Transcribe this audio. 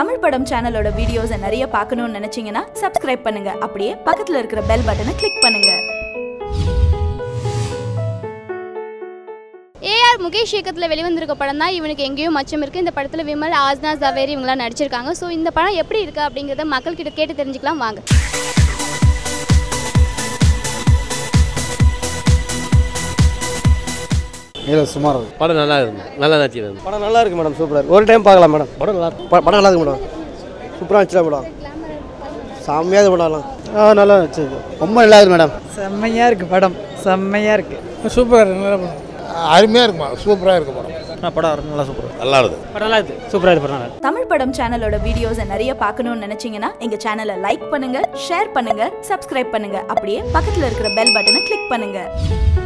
தமிழ் படம் சேனலோட வீடியோஸை நிறைய பார்க்கணும்னு நினைச்சீங்கன்னா சப்ஸ்கிரைப் பண்ணுங்க அப்படியே பக்கத்துல இருக்கிற பெல் பட்டனை கிளிக் பண்ணுங்க ஏஆர் முகேஷ் இயக்கத்தில் வெளிவந்திருக்க படம் தான் இவனுக்கு எங்கேயும் மச்சம் இருக்குது இந்த படத்தில் விமல் ஆஸ்னா ஜவேரி இவங்களாம் நடிச்சிருக்காங்க ஸோ இந்த படம் எப்படி இருக்குது அப்படிங்கிறத மக்கள்கிட்ட கேட்டு தெரிஞ்சுக்கலாம் வாங்க இல்லை சுமார் படம் நல்லா இருந்து நல்லா நடிச்சிருந்து படம் நல்லா இருக்கு மேடம் சூப்பராக ஒரு டைம் பார்க்கலாம் மேடம் படம் நல்லா இருக்கு படம் நல்லா இருக்கு மேடம் சூப்பராக இருந்துச்சு மேடம் செம்மையாக இது பண்ணலாம் ஆ நல்லா வச்சுது ரொம்ப நல்லா இருக்கு மேடம் செம்மையாக இருக்குது படம் செம்மையாக இருக்குது சூப்பராக இருக்கு நல்லா படம் அருமையாக இருக்குமா சூப்பராக இருக்கு படம் படம் நல்லா சூப்பராக நல்லா இருக்குது படம் நல்லா இருக்கு சூப்பராக இருக்கு படம் நல்லா தமிழ் படம் சேனலோட வீடியோஸை நிறைய பார்க்கணும்னு நினைச்சீங்கன்னா எங்க சேனலை லைக் பண்ணுங்க ஷேர் பண்ணுங்க சப்ஸ்கிரைப் பண்ணுங்க அப்படியே பக்கத்துல இருக்கிற பெல் பட்டனை கிளிக் பண்ணுங்க